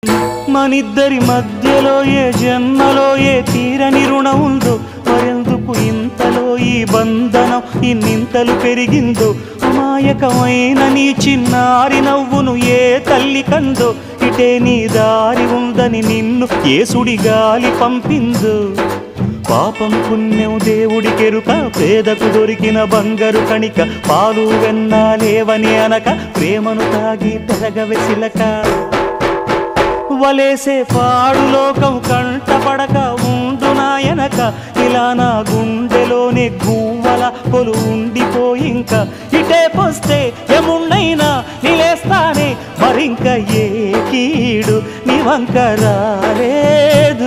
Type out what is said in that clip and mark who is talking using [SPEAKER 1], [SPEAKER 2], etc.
[SPEAKER 1] మనిద్దరి మధ్యలో ఏ జన్మలో ఏ తీరని రుణం ఉందో మరెందుకు ఇంతలో ఈ బంధనం ఇన్నింతలు పెరిగిందో అమాయకమైన నీ చిన్నారి నవ్వును ఏ తల్లి కందో ఇటే నీ దారి ఉందని నిన్ను ఏసుడి గాలి పంపిందో పాపం పుణ్యం దేవుడికెరుక పేదకు దొరికిన బంగారు కణిక పాలు వెన్న లేవని అనక ప్రేమను తాగి తెరగ సిలక వలేసే పాడు లోకం కంటపడక ఉండు నాయనక ఇలా నా గుండెలోనే గువ్వల కొలు ఉండిపోయింక ఇటే పోస్తే ఎముండైనా నిలేస్తానే మరింక ఏ కీడు నీ వంక రాలేదు